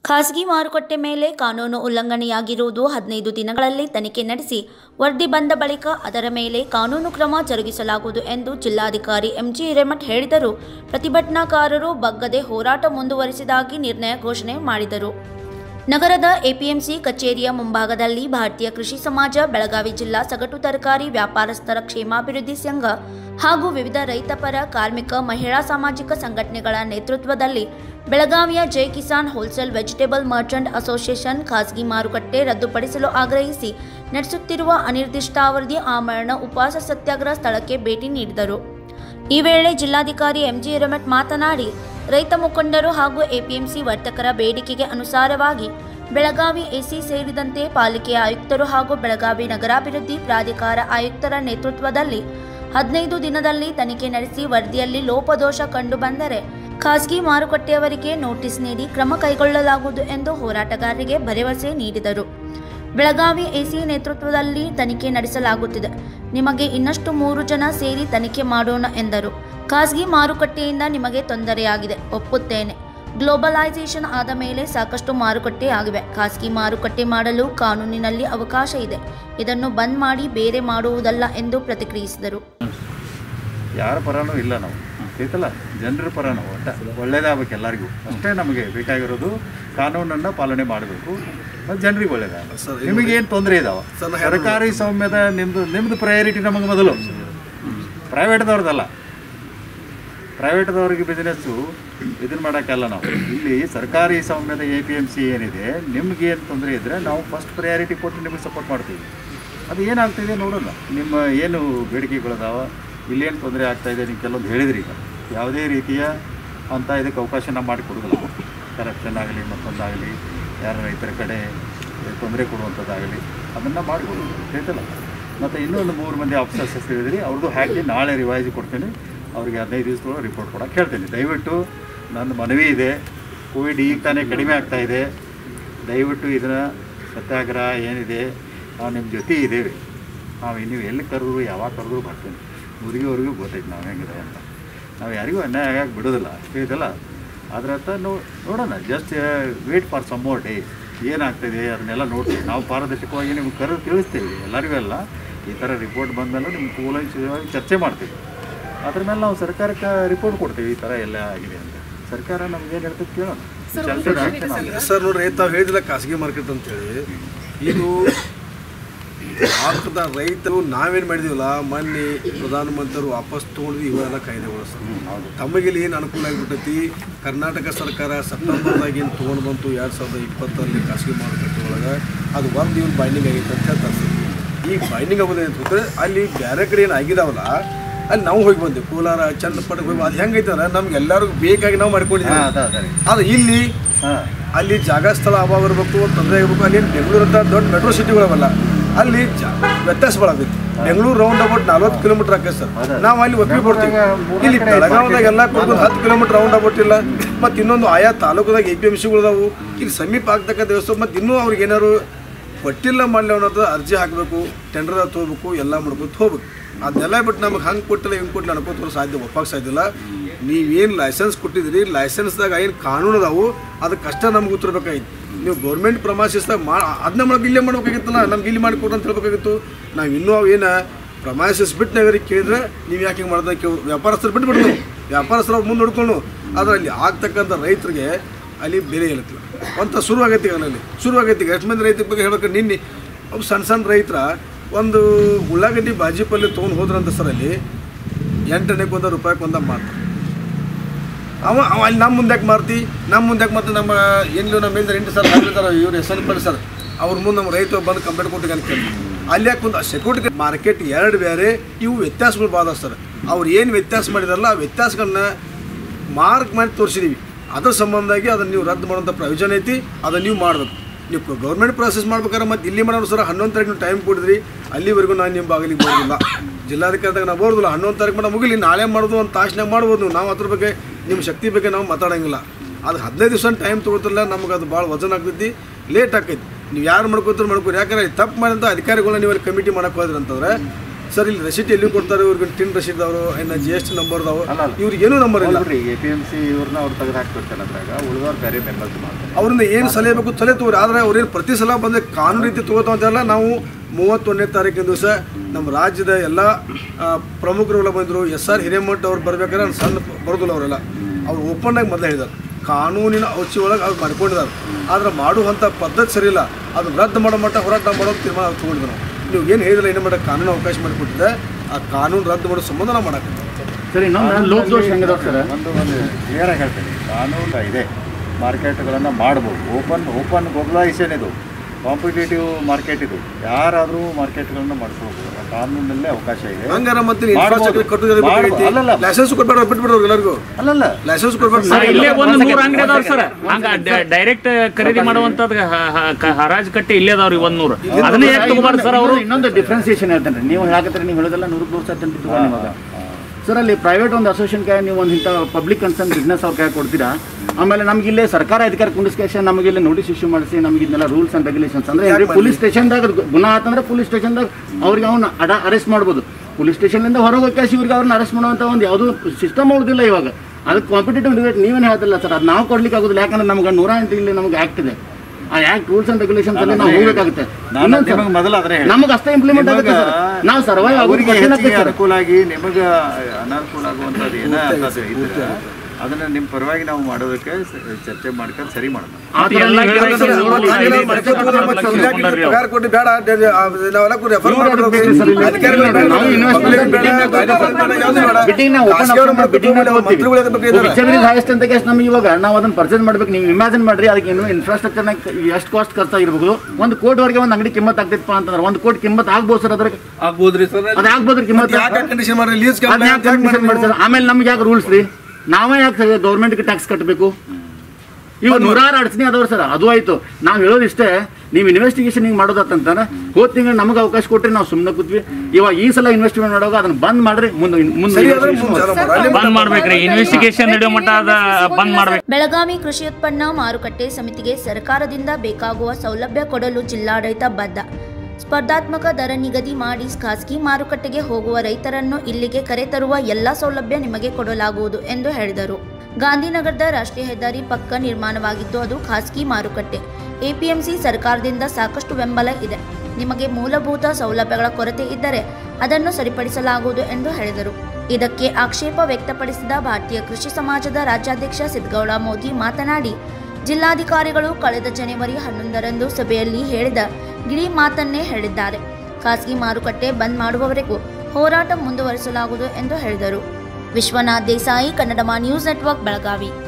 ಖಾಸಗಿ ಮಾರುಕಟ್ಟೆ ಮೇಲೆ ಕಾನೂನು ಉಲ್ಲಂಘನೆಯಾಗಿರುವುದು ಹದಿನೈದು ದಿನಗಳಲ್ಲಿ ತನಿಖೆ ನಡೆಸಿ ವರದಿ ಬಂದ ಬಳಿಕ ಅದರ ಮೇಲೆ ಕಾನೂನು ಕ್ರಮ ಜರುಗಿಸಲಾಗುವುದು ಎಂದು ಜಿಲ್ಲಾಧಿಕಾರಿ ಎಂಜಿ ಹಿರೇಮಠ್ ಹೇಳಿದರು ಪ್ರತಿಭಟನಾಕಾರರು ಬಗ್ಗದೆ ಹೋರಾಟ ಮುಂದುವರಿಸಿದಾಗಿ ನಿರ್ಣಯ ಘೋಷಣೆ ಮಾಡಿದರು ನಗರದ ಎಪಿಎಂಸಿ ಕಚೇರಿಯ ಮುಂಭಾಗದಲ್ಲಿ ಭಾರತೀಯ ಕೃಷಿ ಸಮಾಜ ಬೆಳಗಾವಿ ಜಿಲ್ಲಾ ಸಗಟು ತರಕಾರಿ ವ್ಯಾಪಾರಸ್ಥರ ಕ್ಷೇಮಾಭಿವೃದ್ಧಿ ಸಂಘ ಹಾಗೂ ವಿವಿಧ ರೈತಪರ ಕಾರ್ಮಿಕ ಮಹಿಳಾ ಸಾಮಾಜಿಕ ಸಂಘಟನೆಗಳ ನೇತೃತ್ವದಲ್ಲಿ ಬೆಳಗಾವಿಯ Jai Kisan wholesale vegetable merchant association ಖಾಸಗಿ ಮಾರುಕಟ್ಟೆ ರದ್ದುಪಡಿಸಲು ಆಗ್ರಹಿಸಿ ನಡೆಸುತ್ತಿರುವ ಅನಿರ್ದಿಷ್ಟಾವಧಿ ಆಮರಣ ಉಪವಾಸ ಸತ್ಯಾಗ್ರಹ ಸ್ಥಳಕ್ಕೆ ಭೇಟಿ ನೀಡಿದರು ಈ ವೇಳೆ ಜಿಲ್ಲಾಧಿಕಾರಿ ಎಂಜಿ ಹಿರೇಮಠ್ ಮಾತನಾಡಿ ರೈತ ಮುಖಂಡರು ಹಾಗೂ ಎಪಿಎಂಸಿ ವರ್ತಕರ ಬೇಡಿಕೆಗೆ ಅನುಸಾರವಾಗಿ ಬೆಳಗಾವಿ ಎಸಿ ಸೇರಿದಂತೆ ಪಾಲಿಕೆಯ ಆಯುಕ್ತರು ಹಾಗೂ ಬೆಳಗಾವಿ ನಗರಾಭಿವೃದ್ಧಿ ಪ್ರಾಧಿಕಾರ ಆಯುಕ್ತರ ನೇತೃತ್ವದಲ್ಲಿ ಹದಿನೈದು ದಿನದಲ್ಲಿ ತನಿಖೆ ನಡೆಸಿ ವರದಿಯಲ್ಲಿ ಲೋಪದೋಷ ಕಂಡುಬಂದರೆ ಖಾಸಗಿ ಮಾರುಕಟ್ಟೆಯವರಿಗೆ ನೋಟಿಸ್ ನೀಡಿ ಕ್ರಮ ಕೈಗೊಳ್ಳಲಾಗುವುದು ಎಂದು ಹೋರಾಟಗಾರರಿಗೆ ಭರವಸೆ ನೀಡಿದರು ಬೆಳಗಾವಿ ಎಸಿ ನೇತೃತ್ವದಲ್ಲಿ ತನಿಖೆ ನಡೆಸಲಾಗುತ್ತಿದೆ ನಿಮಗೆ ಇನ್ನಷ್ಟು ಮೂರು ಜನ ಸೇರಿ ತನಿಖೆ ಮಾಡೋಣ ಎಂದರು ಖಾಸಗಿ ಮಾರುಕಟ್ಟೆಯಿಂದ ನಿಮಗೆ ತೊಂದರೆಯಾಗಿದೆ ಒಪ್ಪುತ್ತೇನೆ ಗ್ಲೋಬಲೈಸೇಷನ್ ಆದ ಮೇಲೆ ಸಾಕಷ್ಟು ಮಾರುಕಟ್ಟೆ ಆಗಿವೆ ಖಾಸಗಿ ಮಾರುಕಟ್ಟೆ ಮಾಡಲು ಕಾನೂನಿನಲ್ಲಿ ಅವಕಾಶ ಇದೆ ಇದನ್ನು ಬಂದ್ ಮಾಡಿ ಬೇರೆ ಮಾಡುವುದಲ್ಲ ಎಂದು ಪ್ರತಿಕ್ರಿಯಿಸಿದರು ಯಾರ ಪರನೂ ಇಲ್ಲ ನಾವು ಐತಲ್ಲ ಜನರ ಪರ ನಾವು ಒಟ್ಟ ಒಳ್ಳೇದಾಗಬೇಕು ಎಲ್ಲರಿಗೂ ಅಷ್ಟೇ ನಮಗೆ ಬೇಕಾಗಿರೋದು ಕಾನೂನನ್ನು ಪಾಲನೆ ಮಾಡಬೇಕು ಅದು ಜನರಿಗೆ ಒಳ್ಳೇದಾಗ ಸರ್, ನಿಮಗೆ ಏನು ತೊಂದರೆ ಇದಾವ ಸರ್, ನಾ ಸರ್ಕಾರಿ ಸೌಮ್ಯದ ನಿಮ್ಮದು ನಿಮ್ಮದು ಪ್ರಯಾರಿಟಿ ನಮಗೆ ಮೊದಲು ಪ್ರೈವೇಟ್ದವ್ರದ್ದಲ್ಲ ಪ್ರೈವೇಟ್ದವ್ರಿಗೆ ಬಿಸ್ನೆಸ್ಸು ಇದನ್ನು ಮಾಡೋಕ್ಕಲ್ಲ ನಾವು ಇಲ್ಲಿ ಸರ್ಕಾರಿ ಸೌಮ್ಯದ ಎ ಪಿ ಎಮ್ ಸಿ ಏನಿದೆ ನಿಮ್ಗೆ ಏನು ತೊಂದರೆ ಇದ್ದರೆ ನಾವು ಫಸ್ಟ್ ಪ್ರಯಾರಿಟಿ ಕೊಟ್ಟು ನಿಮಗೆ ಸಪೋರ್ಟ್ ಮಾಡ್ತೀವಿ ಅದು ಏನಾಗ್ತಿದೆ ನೋಡೋಣ ನಿಮ್ಮ ಏನು ಬೇಡಿಕೆಗಳದಾವ ಇಲ್ಲೇನು ತೊಂದರೆ ಆಗ್ತಾಯಿದೆ ನೀವು ಕೆಲವೊಂದು ಹೇಳಿದ್ರಿ ಈಗ ಯಾವುದೇ ರೀತಿಯ ಅಂಥ ಇದಕ್ಕೆ ಅವಕಾಶ ನಾವು ಮಾಡಿಕೊಡೋದಿಲ್ಲ ಕರಪ್ಷನ್ ಆಗಲಿ ಮತ್ತೊಂದಾಗಲಿ ಯಾರ ರೈತರ ಕಡೆ ತೊಂದರೆ ಕೊಡುವಂಥದ್ದಾಗಲಿ ಅದನ್ನು ಮಾಡಿಕೊಡೋದು ಆಯ್ತಲ್ಲ ಮತ್ತು ಇನ್ನೂ ಒಂದು ಮೂರು ಮಂದಿ ಆಫೀಸರ್ಸ್ ಹೇಳಿದ್ರಿ ಅವ್ರದ್ದು ಹಾಕಿ ನಾಳೆ ರಿವೈಸ್ ಕೊಡ್ತೀನಿ ಅವ್ರಿಗೆ ಹದಿನೈದು ದಿವಸದೊಳಗೆ ರಿಪೋರ್ಟ್ ಕೊಡೋಕೆ ಹೇಳ್ತೀನಿ ದಯವಿಟ್ಟು ನನ್ನ ಮನವಿ ಇದೆ ಕೋವಿಡ್ ಈಗ ತಾನೇ ಕಡಿಮೆ ಆಗ್ತಾ ಇದೆ ದಯವಿಟ್ಟು ಇದನ್ನು ಸತ್ಯಾಗ್ರಹ ಏನಿದೆ ನಾವು ನಿಮ್ಮ ಜೊತೆ ಇದ್ದೇವೆ ನಾವು ನೀವು ಎಲ್ಲಿ ಕರೆದ್ರು ಯಾವಾಗ ಕರೆದ್ರು ಬರ್ತೀನಿ ಮುದುಗಿವರೆಗೂ ಗೊತ್ತೈತೆ ನಾವು ಹೆಂಗಿದೆ ಅಂತ ನಾವು ಯಾರಿಗೂ ಅನ್ಯಾಯ ಆಗಕ್ಕೆ ಬಿಡೋದಿಲ್ಲ ಅಷ್ಟೇ ಇದಲ್ಲ ಅದ್ರ ಹತ್ರ ನೋ ನೋಡೋಣ just wait for some more day ಏನಾಗ್ತಿದೆ ಅದನ್ನೆಲ್ಲ ನೋಡ್ತೀವಿ ನಾವು ಪಾರದರ್ಶಕವಾಗಿ ನಿಮ್ಗೆ ಕರೆದು ತಿಳಿಸ್ತೀವಿ ಎಲ್ಲರಿಗೂ ಎಲ್ಲ ಈ ಥರ ರಿಪೋರ್ಟ್ ಬಂದಮೇಲೆ ನಿಮ್ಗೆ ಕೂಲಂಕಷವಾಗಿ ಚರ್ಚೆ ಮಾಡ್ತೀವಿ ಅದ್ರ ಮೇಲೆ ನಾವು ಸರ್ಕಾರಕ್ಕೆ ರಿಪೋರ್ಟ್ ಕೊಡ್ತೀವಿ ಈ ಥರ ಎಲ್ಲ ಆಗಿದೆ ಅಂತ ಸರ್ಕಾರ ನಮ್ಗೇನು ಹೇಳ್ತದೆ ಕೇಳೋಣ Sheltered action ಆಗಿದೆ. ಸರ್ ನೋಡ್ರಿ ತಾವು ಹೇಳಿದಿಲ್ಲ ಖಾಸಗಿ ಮಾರ್ಕೆಟ್ ಅಂತೇಳಿ ಇದು ಭಾರತದ ರೈತರು ನಾವೇನು ಮಾಡಿದೀವಲ್ಲ ಮೊನ್ನೆ ಪ್ರಧಾನಮಂತ್ರಿಯವರು ವಾಪಸ್ ತೊಗೊಂಡ್ವಿ ಇವೆಲ್ಲ ಕಾಯ್ದೆಗಳು ಸರ್ ಹೌದು ತಮಗಿಲ್ಲಿ ಏನು ಅನುಕೂಲ ಆಗಿಬಿಟ್ಟೈತಿ ಕರ್ನಾಟಕ ಸರ್ಕಾರ ಸೆಪ್ಟೆಂಬರ್ದಾಗ ಏನು ತೊಗೊಂಡು ಬಂತು ಎರಡು ಸಾವಿರದ ಇಪ್ಪತ್ತರಲ್ಲಿ ಖಾಸಗಿ ಮಾರುಕಟ್ಟೆ ಒಳಗೆ ಅದು ಒಂದು ಇವ್ನು ಬೈಂಡಿಂಗ್ ಆಗೈತೆ ಅಂತ ಹೇಳ್ತಾರೆ ಸರ್ ಈ ಬೈಂಡಿಂಗ್ ಆಗೋದು ಏನು ಅಂತಂದ್ರೆ ಅಲ್ಲಿ ಬೇರೆ ಕಡೆ ಏನು ಆಗಿದಾವಲ್ಲ ಅಲ್ಲಿ ನಾವು ಹೋಗಿ ಬಂದ್ವಿ ಕೋಲಾರ ಚನ್ನಪಟ್ಟಣಕ್ಕೆ ಹೋಗಿ ಅದು ಹೆಂಗೈತೆ ಅಂದ್ರೆ ನಮ್ಗೆ ಎಲ್ಲರಿಗೂ ಬೇಕಾಗಿ ನಾವು ಹಾಂ ಮಾಡ್ಕೊಂಡಿದ್ದೀವಿ ಅದ ಅದ ರೀ ಆದ್ರೆ ಇಲ್ಲಿ ಹಾಂ ಅಲ್ಲಿ ಜಾಗ ಸ್ಥಳ ಅಭಾವ ಇರಬೇಕು ತೊಂದರೆ ಇರಬೇಕು ಅಲ್ಲಿ ಬೆಂಗಳೂರು ಅಂತ ದೊಡ್ಡ ಮೆಟ್ರೋ ಸಿಟಿಗಳವಲ್ಲ ಅಲ್ಲಿ ಜಾ- ವ್ಯತ್ಯಾಸ ಭಾಳ ಬೆಂಗಳೂರು ರೌಂಡ್ ಅಬೌಟ್ ನಲ್ವತ್ತು ಕಿಲೋಮೀಟರ್ ಆಕೈತೆ ಸರ್ ಅದೇ. ನಾವು ಅಲ್ಲಿ ಒಪ್ಪಿಗೆ ಕೊಡ್ತೀವಿ ಬೆಂಗಳೂರಾಗ ಇಲ್ಲಿ ಮೂರ್ನಾಲ್ಕು ಕಡೆ ಬೆಳಗಾವದಾಗ ಎಲ್ಲ market ಕೊಡ್ಬೋದು ಹತ್ತು ಕಿಲೋಮೀಟರ್ ರೌಂಡ್ ಅಬೌಟ್ ಇಲ್ಲ ಮತ್ತು ಇನ್ನೊಂದು ಆಯಾ ತಾಲೂಕದಾಗ ಎ ಪಿ ಎಮ್ ಸಿಗಳದಾವು ಇಲ್ಲಿ ಸಮೀಪ ಆಗ್ತಕ್ಕ ದೇವಸ್ಥಾನ ಮತ್ತು ಇನ್ನೂ ಅವ್ರಿಗೆ ಏನಾರು ಕೊಟ್ಟಿಲ್ಲ ಮಾಡಲಿ ಅನ್ನೋದು ಅರ್ಜಿ ಹಾಕಬೇಕು ಟೆಂಡರ್ ತೊಗೋಬೇಕು ಎಲ್ಲ ಮಾಡ್ಕೊತ ಹೋಗ್ಬೇಕು ಅದನ್ನೆಲ್ಲ ಬಿಟ್ಟು ನಮಗೆ ಹಂಗೆ ಕೊಟ್ಟಿಲ್ಲ ಹಿಂಗೆ ಕೊಟ್ಟಿಲ್ಲ ಅನ್ಕೋತ ಸಾಧ್ಯ ಒಪ್ಪಕ್ಕೆ ಸಾಧ್ಯ ಇಲ್ಲ ನೀವೇನು ಲೈಸೆನ್ಸ್ ಕೊಟ್ಟಿದ್ದೀರಿ ಲೈಸೆನ್ಸ್ದಾಗ ಏನು ಕಾನೂನು ಅದಾವು ಅದಕ್ಕೆ ಕಷ್ಟ ನಮ್ಗೆ ಗೊತ್ತಿರ್ಬೇಕಾಗಿತ್ತು ನೀವು ಗೌರ್ಮೆಂಟ್ ಪ್ರಮಾಸಿಸ್ದಾಗ ಮಾ ಅದನ್ನ ಮಾಡಕ್ಕೆ ಇಲ್ಲೇ ಮಾಡ್ಬೇಕಾಗಿತ್ತಲ್ಲ ನಮ್ಗೆ ಇಲ್ಲಿ ಮಾಡಿಕೊಡು ಅಂತ ಹೇಳ್ಬೇಕಾಗಿತ್ತು ನಾವು ಇನ್ನೂ ಅವು ಏನು ಪ್ರಮಾಸಿಸ್ ಬಿಟ್ಟು ನಾವ್ರಿಗೆ ಕೇಳಿದ್ರೆ ನೀವು ಯಾಕೆ ಹಿಂಗೆ ಮಾಡ್ದೆ ಕೇಳು ವ್ಯಾಪಾರಸ್ಥರು ಬಿಟ್ಬಿಟ್ಟು ನಾವು ವ್ಯಾಪಾರಸ್ಥರು ಅವ್ರು ಮುಂದೆ ನೋಡ್ಕೊಂಡು ಆದ್ರೆ ಅಲ್ಲಿ ಆಗ್ತಕ್ಕಂಥ ರೈತರಿಗೆ ಅಲ್ಲಿ ಬೆಲೆ ಇರುತ್ತಿಲ್ಲ ಅಂತ ಶುರು ಆಗೈತಿ ಈಗ ಅಲ್ಲಿ ಶುರು ಆಗೈತಿ ಈಗ ಎಷ್ಟು ಮಂದಿ ರೈತರ ಬಗ್ಗೆ ಹೇಳ್ಬೇಕು ನಿನ್ನೆ ಅವು ಸಣ್ಣ ಸಣ್ಣ ರೈತರ ಒಂದು ಉಳ್ಳಾಗಡ್ಡಿ ಬಾಜಿ ಪಲ್ಯ ತೊಗೊಂಡು ಹೋದ್ರಂತ ಸರ್ ಅಲ್ಲಿ ಎಂಟನೇ ಒಂದ ರೂಪಾಯಿ ಒಂದ ಮಾರ್ತಾರೆ ಅವ ಅವ ಅಲ್ಲಿ ನಮ್ಮ ಮುಂದೆ ಮಾರ್ತಿ ನಮ್ಮ ಮುಂದೆ ಮತ್ತೆ ನಮ್ಮ ಎಲ್ಲೂ ನಮ್ಮ ಮೇಲ್ದಾರೆ ಎಂಟು ಸರ್ ಹಾಕಿರ್ತಾರೆ ಇವ್ರು ಹೆಸರು ಪಡಿ ಸರ್ ಅವ್ರ ಮುಂದೆ ನಮ್ಮ ರೈತರು ಬಂದು ಕಂಪ್ಲೇಂಟ್ ಕೊಟ್ಟು ಅಂತ ಕೇಳಿ ಅಲ್ಲಿ ಯಾಕೆ ಕುಂತ ಸೆಕ್ಯೂರಿಟಿ ಮಾರ್ಕೆಟ್ ಎರಡು ಬೇರೆ ಇವು ವ್ಯತ್ಯಾಸಗಳು ಭಾಳ ಸರ್ ಅವ್ರು ಏನು ವ್ಯತ್ಯಾಸ ಮಾಡಿದಾರಲ್ಲ ಆ ವ್ಯತ್ಯಾಸಗಳನ್ನ ಮಾರ್ಕ್ ಮಾಡಿ ತೋರಿಸಿದೀವಿ ಅದ್ರ ಸಂಬಂಧಾಗಿ ಅದನ್ನು ನೀವು ರದ್ದು ಮಾಡುವಂಥ ಪ್ರಯೋಜನ ಐತಿ ಅದನ್ನು ನೀವು ಮಾಡಬೇಕು ನೀವು ಗೌರ್ಮೆಂಟ್ ಪ್ರಾಸೆಸ್ ಮಾಡ್ಬೇಕಾದ್ರೆ ಮತ್ತೆ ಇಲ್ಲಿ ಮಾಡೋರು ಸರ್ ಹನ್ನೊಂದು ತಾರೀಕು ನೀವು ಟೈಮ್ ಕೊಡಿದ್ರಿ ಅಲ್ಲಿವರೆಗೂ ನಾನು ನಿಮ್ಮ ಬಾಗಿಲಿಗೆ ಬರೋದಿಲ್ಲ ಜಿಲ್ಲಾಧಿಕಾರಿದಾಗ ನಾವು ಬರೋದಿಲ್ಲ ಹನ್ನೊಂದು ತಾರೀಕು ಮಾಡಿ ಮುಗಿಲಿ ನಾಳೆ ಮಾಡೋದು ಒಂದು ತಾಸ್ನಾಗ ಮಾಡ್ಬೋದು ನೀವು. ನಾವು ಅದ್ರ ಬಗ್ಗೆ ನಿಮ್ಮ ಶಕ್ತಿ ಬಗ್ಗೆ ನಾವು ಮಾತಾಡೋಂಗಿಲ್ಲ ಅದು ಹದಿನೈದು ದಿವಸ ಟೈಮ್ ತೊಗೊತಿಲ್ಲ ನಮ್ಗೆ ಅದು ಭಾಳ ವಜನ್ ಆಗ್ತೈತಿ ಲೇಟ್ ಆಕೈತಿ ನೀವು ಯಾರು ಮಾಡ್ಕೋತಾರೆ ಮಾಡ್ಕೋರಿ ಯಾಕಂದ್ರೆ ತಪ್ಪು ಮಾಡಿದಂಥ ಅಧಿಕಾರಿಗಳನ್ನ ನೀವು ಅಲ್ಲಿ ಕಮಿಟಿ ಮಾಡಕ್ಕೆ ಹೋದ್ರಿ ಅಂತಂದ್ರೆ ಸರ್ ಇಲ್ಲಿ ರಸೀಟ್ ಎಲ್ಲಿ ಕೊಡ್ತಾರೆ ಇವ್ರಿಗೆ ಟಿನ್ ರಸೀಟ್ ಅವರು ಇನ್ನು ಜಿ ಎಸ್ ಟಿ ನಂಬರ್ ಅದಾವ ಅಲ್ಲ, ಅಲ್ಲ. ಇವ್ರಿಗೆ ಏನೂ ನಂಬರ್ ಇಲ್ಲ ನೋಡ್ರಿ ಎ ಪಿ ಎಮ್ ಸಿ ಇವ್ರನ್ನ ಅವ್ರು ತೆಗೆದು ಹಾಕ್ಬಿಡ್ತಾರೆ ಅಂದಾಗ ಉಳಿದವ್ರು ಬೇರೆ ಬೆಂಬಲ ಮಾಡ್ತಾರೆ ಅವರಿಂದ ಏನು ಸಲಹೆ ಬೇಕು ಸಲಹೆ ತಗೋರಿ ಆದರೆ ಅವ್ರೇನು ಪ್ರತಿ ಸಲ ಬಂದರೆ ಕಾನೂನು ರೀತಿ ತಗೋತಾವ ಅಂತೆಲ್ಲ ನಾವು ಮೂವತ್ತೊಂದನೇ ತಾರೀಕಿನ ದಿವಸ ನಮ್ಮ ರಾಜ್ಯದ ಎಲ್ಲ ಆ, ಪ್ರಮುಖರುಗಳ ಬಂದರು ಎಸ್ ಆರ್ ಹಿರೇಮಠ್ ಅವ್ರು ಬರ್ಬೇಕಾದ್ರೆ ನಾನು ಸಣ್ಣ ಬರೋದಿಲ್ಲ ಅವರೆಲ್ಲ ಅವ್ರು ಓಪನ್ ಆಗಿ ಮೊದಲು ಹೇಳಿದ್ದಾರೆ ಕಾನೂನಿನ ಔಚಿ ಒಳಗೆ ಅವ್ರು ಮಾಡ್ಕೊಂಡಿದ್ದಾರೆ ಆದ್ರೆ ಮಾಡುವಂಥ ಪದ್ಧತಿ ಸರಿ ಇಲ್ಲ ಅದು ರದ್ದು ಮಾಡೋ ಮಟ್ಟ ಹೋರಾಟ ಮಾಡೋ ತೀರ್ಮಾನ ಅವ್ರು ತೊಗೊಂಡಿದ್ರು ನಾವು ನೀವು ಏನು ಹೇಳಿದ್ರೆ ಏನು ಮಾಡೋಕೆ ಕಾನೂನು ಅವಕಾಶ ಮಾಡಿಕೊಟ್ಟಿದೆ ಆ ಕಾನೂನು ರದ್ದು ಮಾಡೋ ಸಂಬಂಧ ನಾವು ಮಾಡಕ್ಕೆ ಸರ್ ಇನ್ನೊಂದು ಲೋಕದೋಷ ಹೆಂಗದಾವ ಸರ್ ಒಂದು ಒಂದು ಕ್ಲಿಯರ್ ಆಗಿ ಹೇಳ್ತೀನಿ ಕಾನೂನು ಇದೆ ಮಾರ್ಕೆಟ್ಗಳನ್ನು ಮಾಡ್ಬೋದು ಓಪನ್ ಓಪನ್ ಗ್ಲೋಬಲೈಸೇಷನ್ ಇದು ಕಾಂಪಿಟೇಟಿವ್ ಮಾರ್ಕೆಟ್ ಇದು ಯಾರಾದರೂ ಮಾರ್ಕೆಟ್ಗಳನ್ನು ಮಾಡಿಸ್ಬೋದು ಕಾನೂನಲ್ಲೇ ಅವಕಾಶ ಇದೆ ಹಂಗಾರ ಮತ್ತೆ ಮಾಡ್ಬೋದು. ಇನ್ಫ್ರಾಸ್ಟ್ರಕ್ಚರ್ ಮಾಡ್ಬೋದು. ಅಲ್ಲಲ್ಲ. ಕಟ್ಟುದು ಲೈಸೆನ್ಸ್ ಕೊಡ್ಬೇಡ ಬಿಟ್ಬಿಡ್ರು ಎಲ್ಲರಿಗೂ ಅಲ್ಲಲ್ಲ ಲೈಸೆನ್ಸ್ ಕೊಡ್ಬೇಕು ಸರ್ ಇಲ್ಲೇ ಒಂದು ನೂರು ಅಂಗಡಿ ಅದಾವ್ರಿ ಸರ್ ಹಂಗ ಡೈರೆಕ್ಟ್ ಖರೀದಿ ಮಾಡುವಂತದ್ ಹರಾಜ್ ಕಟ್ಟಿ ಇಲ್ಲೇ ಅದಾವ್ರಿ ಒಂದ್ ನೂರು ಅದನ್ನೇ ಯಾಕೆ ತಗೋಬಾರ್ದು ಸರ್ ಅವರು ಇನ್ನೊಂದು ಡಿಫ್ರೆನ್ಸಿಯೇಷನ್ ಹೇಳ್ತೇನೆ ನೀವು ಹೇಳಕತ್ತೀರಿ ನೀವು ಹೇಳೋದೆಲ್ಲ ನೂರು ನೂರು ಸರ್ ಅಂತ ನಿಮಗೆ ಸರ್ ಅಲ್ಲಿ ಪ್ರೈವೇಟ್ ಒಂದು ಅಸೋಸಿಯೇಷನ್ ಕೈ ನೀವು ಒಂದು ಇಂಥ ಪಬ್ಲಿಕ್ ಕನ್ಸರ್ನ್ ಬಿಸ್ನೆಸ್ ಅವ್ರ ಕೈ ಕೊಡ್ತೀರಾ ಆಮೇಲೆ ನಮ್ಗೆ ಇಲ್ಲೇ ಸರ್ಕಾರ ಅಧಿಕಾರ ಕುಂಡಿಸ್ಕೇಶನ್ ನಮಗೆ ಇಲ್ಲಿ ನೋಟಿಸ್ ಇಶ್ಯೂ ಮಾಡಿಸಿ ನಮಗೆ ಇದನ್ನೆಲ್ಲ ರೂಲ್ಸ್ ಅಂಡ್ ರೆಗ್ಯುಲೇಷನ್ಸ್ ಅಂದ್ರೆ ಯಾಕ್ ಪೊಲೀಸ್ ಸ್ಟೇಷನ್ದಾಗ ಗುಣ ಆತಂದ್ರೆ ಪೊಲೀಸ್ ಸ್ಟೇಷನ್ದಾಗ ಅವ್ರಿಗೆ ಅವ್ನ ಅಡ ಅರೆಸ್ಟ್ ಮಾಡ್ಬೋದು ಪೊಲೀಸ್ ಸ್ಟೇಷನ್ನಿಂದ ಹೊರಗೆ ಹೋಗಿ ಇವ್ರಿಗೆ ಅವ್ರನ್ನ ಅರೆಸ್ಟ್ ಮಾಡುವಂಥ ಒಂದು ಯಾವುದೂ ಸಿಸ್ಟಮ್ ಉಳಿದಿಲ್ಲ ಇವಾಗ ಅದಕ್ಕೆ ಕಾಂಪಿಟೇಟಿವ್ ಡಿಬೇಟ್ ನೀವೇನು ಹೇಳ್ತಿಲ್ಲ ಸರ್ ಅದು ನಾವು ಕೊಡ್ಲಿಕ್ಕೆ ಆಗೋದಿಲ್ಲ ಯಾಕಂದ್ರೆ ನಮ್ಗೆ ನೂರ ಎಂಟು ಇಲ್ಲಿ ನಮ್ಗೆ ಆ್ಯಕ್ಟ್ ಇದೆ ಆ ಆ್ಯಕ್ಟ್ ರೂಲ್ಸ್ ಅಂಡ್ ರೆಗ್ಯುಲೇಷನ್ಸ್ ಅಲ್ಲಿ ನಾವು ಹೋಗ್ಬೇಕಾಗುತ್ತೆ ನಾನು ಇನ್ನೊಂದು ನಿಮಗೆ ಮೊದಲು ಅದನ್ನೇ ಹೇಳಿದೆ. ನಮಗೆ ಅಷ್ಟೇ ಇಂಪ್ಲಿಮೆಂಟ್ ಆಗುತ್ತೆ ಸರ್ ನಾವು ಸರ್ವೈವ್ ಅವರಿಗೆ ಆಗೋರಿಗೆ ಹೆಚ್ಚಿಗೆ ಅನುಕೂಲ ಆಗಿ ನಿಮಗೆ ಅನಾನುಕೂಲ ಆಗುವಂಥದ್ದು ಏನೋ ಅಂತದ್ದು ಇದ್ರೆ ಅದನ್ನ ನಿಮ್ಮ ಪರವಾಗಿ ನಾವು ಮಾಡೋದಕ್ಕೆ ಸ- ಚರ್ಚೆ ಮಾಡ್ಕೊಂಡು ಸರಿ ಮಾಡೋಣ ಎಲ್ಲ ಗಿರಾಕಿ ಸರ್, ನೂರು ಮತ್ತೆ ಐದು ಮತ್ತೆ ಲಕ್ಷ ಕೂತ್ರೆ ಮತ್ತೆ ಲಕ್ಷ ಇಲಾಖೆಗೆ ತಗೊಂಡ್ರಿ ಅವ್ರು. ಪಗಾರ ಕೊಟ್ಟು ಬೇಡ ಡೆ- ಡೆ- ಆ, ನಾವೆಲ್ಲ ಕೂಡ refer ಇವ್ರು ಮಾಡ್ಬಿಡ್ಬೇಕು. ಅದಕ್ಕೆ ಸರ್ ಇಲ್ಲಿ ಅಧಿಕಾರಿಗಳು ಬೇಡ, ನಾವು investment public ಬೇಡ, bidding ನ ಬೇಡ, ಬೇಡ, ಯಾವ್ದು ಬೇಡ. ಬಿಟ್ಟಿಂಗ್ ನಾವು ಓಪನ್ ಖಾಸಗಿಯವ್ರು ಆಪ್ಷನ್ ಮಾಡ್ಬೇಕು, ಬಿಟ್ಟಿಂಗ್ ಬೇಡ, ಮಂತ್ರಿಗಳು ಎದಕ್ಕೆ ಬೇಕಾಗಿದ್ದಾರೆ? ವಿಚ್ ಹೈಯೆಸ್ಟ್ ಅಂತ ಕೇಸ್ ನಮಗೆ ಇವಾಗ ನಾವು ಅದನ್ನ ಪರ್ಚೇಸ್ ಮಾಡ್ಬೇಕು ನೀವು ಇಮ್ಯಾಜಿನ್ ಮಾಡ್ರಿ ಅದಕ್ಕೆ ಏನು ಇನ್ಫ್ರಾಸ್ಟ್ರಕ್ಚರ್ನ ಎಷ್ಟು ಕಾಸ್ಟ್ ಖರ್ಚಾಗಿರ್ಬೋದು ಒಂದು ಕೋಟಿವರೆಗೆ ಒಂದು ಅಂಗಡಿ ಕಿಮ್ಮತ್ ಆಗ್ತಿತ್ತಪ್ಪ ಅಂತಂದ್ರೆ ಒಂದು ಕೋಟಿ ಕಿಮ್ಮತ್ ಆಗ್ಬೋದು ಸರ್ ಅದ್ರ ಆಗ್ಬೋದ್ರಿ ಸರ್ ಅದು ಆಗ್ಬೋದ್ರಿ ಕಿಮ್ಮತ್ ಯಾಕೆ ಕಂಡೀಷನ್ ಮಾಡ್ರಿ ಲೀಸ್ ಅದ್ನ ಯಾಕೆ condition ಮಾಡ್ತಾರೆ? ಆಮೇಲೆ ನಮ್ಗೆ ಯಾಕೆ ರೂಲ್ಸ್ ರೀ ನಾವೇ ಯಾಕೆ ಗೌರ್ಮೆಂಟ್ಗೆ ಟ್ಯಾಕ್ಸ್ ಕಟ್ಟಬೇಕು ಇವಾಗ ನೂರಾರು ಅಡಚಣೆ ಅದಾವ್ರಿ ಸರ್ ಅದು ಆಯ್ತು ನಾವು ಹೇಳೋದು ಇಷ್ಟೇ ನೀವು ಇನ್ವೆಸ್ಟಿಗೇಷನ್ ಹಿಂಗೆ ಮಾಡೋದಂತಂದ್ರೆ ಹೋದ ತಿಂಗಳು ನಮಗೆ ಅವಕಾಶ ಕೊಟ್ರಿ ನಾವು ಸುಮ್ಮನೆ ಕೂತ್ವಿ ಇವಾಗ ಈ ಸಲ ಇನ್ವೆಸ್ಟ್ಮೆಂಟ್ ಮಾಡುವಾಗ ಅದನ್ನ ಬಂದ್ ಮಾಡ್ರಿ ಮುಂದೆ ಮುಂದೆ ಸರಿ ಆದ್ರೆ investigation ಮುಂದೆ ಮಾಡ್ರಿ. ಜನ ಮಾಡಿ. ಅಲ್ಲಿ ಬಂದ್ ಮಾಡ್ಬೇಕ್ರಿ ಇನ್ವೆಸ್ಟಿಗೇಷನ್ ನಡೆಯೋ ಮಟ್ಟ ಅದ ಬಂದ್ ಮಾಡ್ಬೇಕು ಬೆಳಗಾವಿ ಕೃಷಿ ಉತ್ಪನ್ನ ಮಾರುಕಟ್ಟೆ ಸಮಿತಿಗೆ ಸರ್ಕಾರದಿಂದ ಬೇಕಾಗುವ ಸೌಲಭ್ಯ ಕೊಡಲು ಜಿಲ್ಲಾಡಳಿತ ಬದ್ಧ ಸ್ಪರ್ಧಾತ್ಮಕ ದರ ನಿಗದಿ ಮಾಡಿ ಖಾಸಗಿ ಮಾರುಕಟ್ಟೆಗೆ ಹೋಗುವ ರೈತರನ್ನು ಇಲ್ಲಿಗೆ ಕರೆತರುವ ಎಲ್ಲ ಸೌಲಭ್ಯ ನಿಮಗೆ ಕೊಡಲಾಗುವುದು ಎಂದು ಹೇಳಿದರು ಗಾಂಧಿನಗರದ ರಾಷ್ಟ್ರೀಯ ಹೆದ್ದಾರಿ ಪಕ್ಕ ನಿರ್ಮಾಣವಾಗಿದ್ದು ಅದು ಖಾಸಗಿ ಮಾರುಕಟ್ಟೆ ಎಪಿಎಂಸಿ ಸರ್ಕಾರದಿಂದ ಸಾಕಷ್ಟು ಬೆಂಬಲ ಇದೆ ನಿಮಗೆ ಮೂಲಭೂತ ಸೌಲಭ್ಯಗಳ ಕೊರತೆ ಇದ್ದರೆ ಅದನ್ನು ಸರಿಪಡಿಸಲಾಗುವುದು ಎಂದು ಹೇಳಿದರು ಇದಕ್ಕೆ ಆಕ್ಷೇಪ ವ್ಯಕ್ತಪಡಿಸಿದ ಭಾರತೀಯ ಕೃಷಿ ಸಮಾಜದ ರಾಜ್ಯಾಧ್ಯಕ್ಷ ಸಿದ್ದಗೌಡ ಮೋದಿ ಮಾತನಾಡಿ ಜಿಲ್ಲಾಧಿಕಾರಿಗಳು ಕಳೆದ ಜನವರಿ ಹನ್ನೊಂದರಂದು ಸಭೆಯಲ್ಲಿ ಹೇಳಿದ ಗಿಳಿ ಮಾತನ್ನೇ ಹೇಳಿದ್ದಾರೆ ಖಾಸಗಿ ಮಾರುಕಟ್ಟೆ ಬಂದ್ ಮಾಡುವವರೆಗೂ ಹೋರಾಟ ಮುಂದುವರಿಸಲಾಗುವುದು ಎಂದು ಹೇಳಿದರು ವಿಶ್ವನಾಥ್ ದೇಸಾಯಿ ಕನ್ನಡಮ ನ್ಯೂಸ್ ನೆಟ್ವರ್ಕ್ ಬೆಳಗಾವಿ